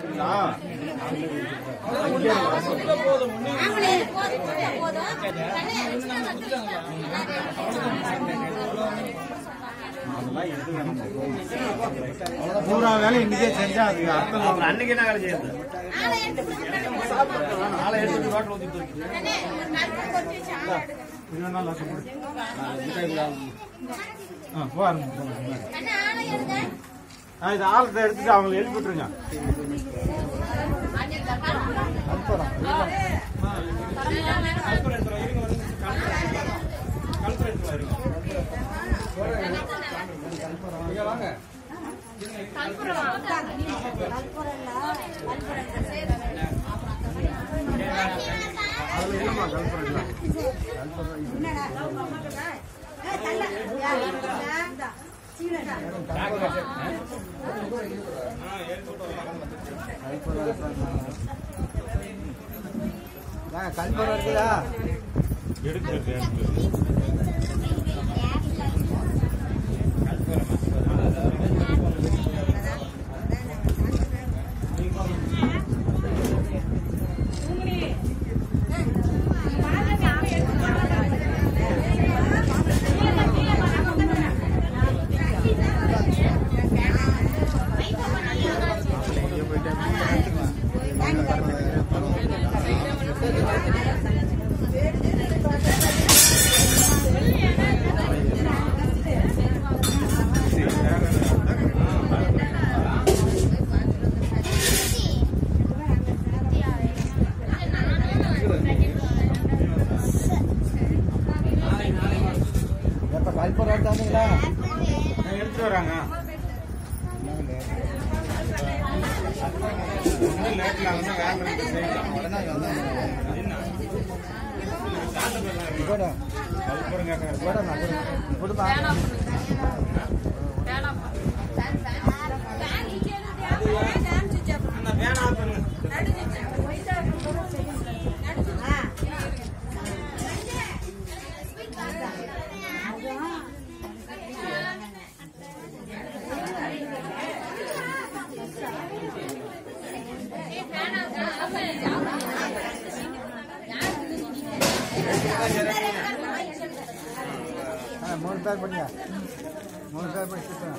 ஆமாண்ணே, போதும், போதும். கண்ணே, சின்ன வந்துருச்சுடா. பூரா வேலை இன்னைக்கே செஞ்சா அது அர்த்தம் அப்புறம் அன்னைக்கு என்ன வேலை செய்யுது ஆளை எடுத்து கொடுங்க. நாளை எடுத்து ரோட்டில் ஊற்றிட்டு இருக்கு கண்ணே, ஒரு நறுக்கு கொட்டி வச்சு ஆளை எடுங்க. இன்னும் நல்லா சொல்லு. ஆ, பாருங்க, பாருங்க. கண்ணே, ஆளை எடுங்க. ஆ, இது ஆளத்தை எடுத்துட்டு அவங்களை எழுப்பி விட்டுருங்க அதுல இல்லம்மா கல்புரம் இல்லை கல்பரம் இருக்குதா எடுக்கிறது எப்ப கல்பரம் எடுத்தாங்களா எடுத்துட்டு வராங்க இன்னும் லேட்ல வந்து வேலை இருக்கு, செய்யலாம். கூட கல்புரம் கேட்கறாரு. கூட நான் கொடுப்பா அண்ணா, வேணாம் அப்படின்னு. ஆ, மூணு பேர் பண்ணியா மூணு பேர் பண்ணி சுத்தம்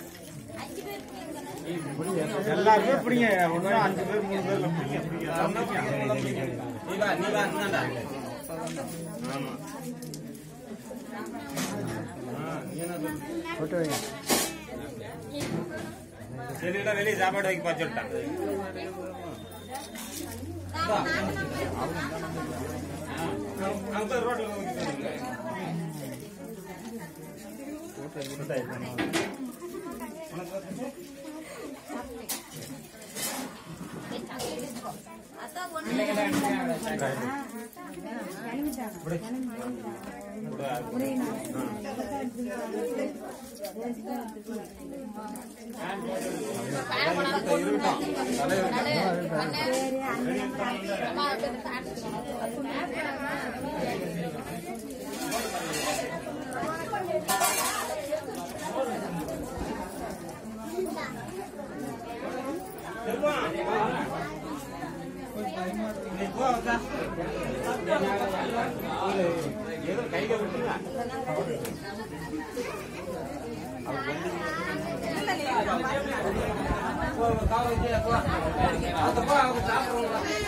எல்லாருமே பிடிங்க ஒண்ணு அஞ்சு பேர் மூணு பேர்ல பிடிங்க நீ வா நீ வா என்னடா போட்டு வைங்க சரிடா வெளியே சாப்பாடு வைக்க பார்த்துட்டான் அங்க ரோட்ல ஏதோ கைக விட்டுருங்க காவல் அவங்க சாப்பிடுவாங்க